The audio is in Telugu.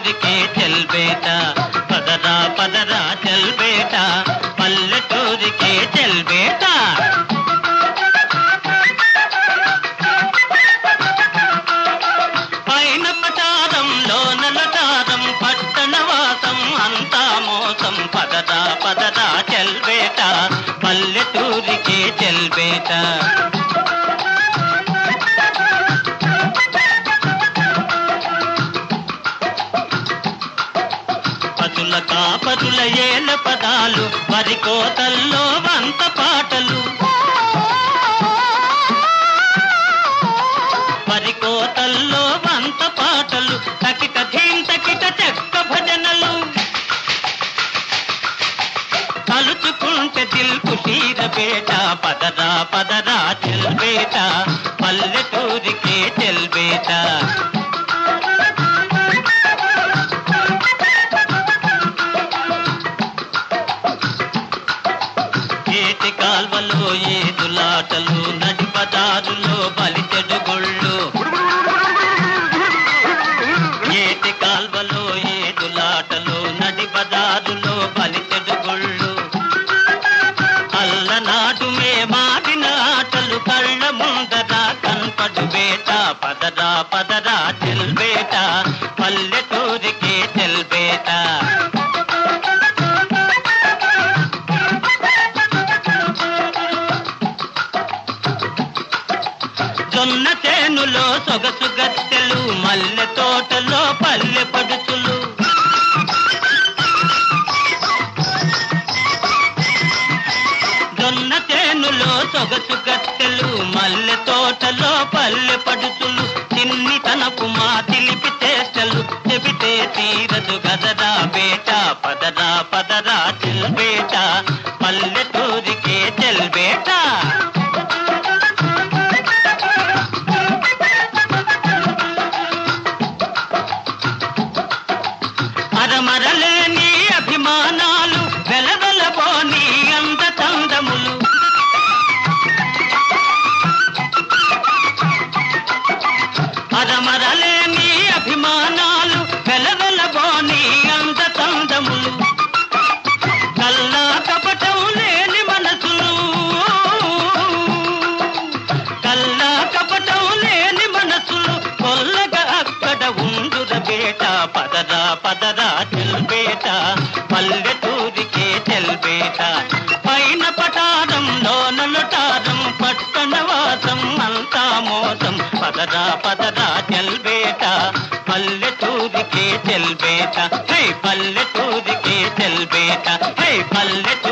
పల్లెటూరికే చెల్బేట పదరా పదరా చెల్బేట పల్లెటూరికే చెల్బేట పైన పటారంలో నలటారం పట్టణవాసం అంతా మోసం పదరా పదరా చెల్బేట పల్లెటూరికే చెల్బేట పతుల కాపరుల ఏల పదాలు వరి కోతల్లో వంత పాటలు వరి కోతల్లో వంత పాటలు తకిట ధీం తకిట చెక్క భజనలు తలుచుకుంటే దిల్కు బేట పదరా పదరా చెల్బేట పల్లెటూరికే చెల్బేట ఏటి కాల్వలో ఏదులాటలు నడి పదారులో బలిచెడు గుళ్ళు ఏటి కాల్వలో ఏదులాటలు నడి బజారులో బలిచెడు గుళ్ళు అల్లనాటు మే మాడిన ఆటలు కళ్ళ ముందర కన్పడు బేట పదరా పదరా చెల్బేట పల్లెటూరికే చెల్బేట జొన్న చేనులో సొగసు గత్తెలు మల్లె తోటలో పల్లె పడుచులు జొన్న చేనులో సొగసు గత్తెలు మల్లె తోటలో పల్లె పడుచులు చిన్ని తనపు మా తిలిపి చేష్టలు చెబితే తీరదు గదరా బేట పదరా పదరా చెల్బేట పల్లెటూరికే చెల్బేట అరమరలేని అభిమానాలు వెలవెలబోని అంత చందములు అరమరలేని అభిమానాలు వెలవెలబోని అంత చందములు కల్లా కపటం లేని మనసులు కల్లా కపటం లేని మనసులు కొల్లగా అక్కడ ఉండుర బేట పదరా పదరా చెల్బేట పల్లెటూరికే చెల్బేట పైన పటారంలో నలుటారం పట్టణవాసం అంతా మోసం పదరా పదరా చెల్బేట పల్లెటూరికే చెల్బేట హే పల్లెటూరికే చెల్బేట హే పల్లెటూరికే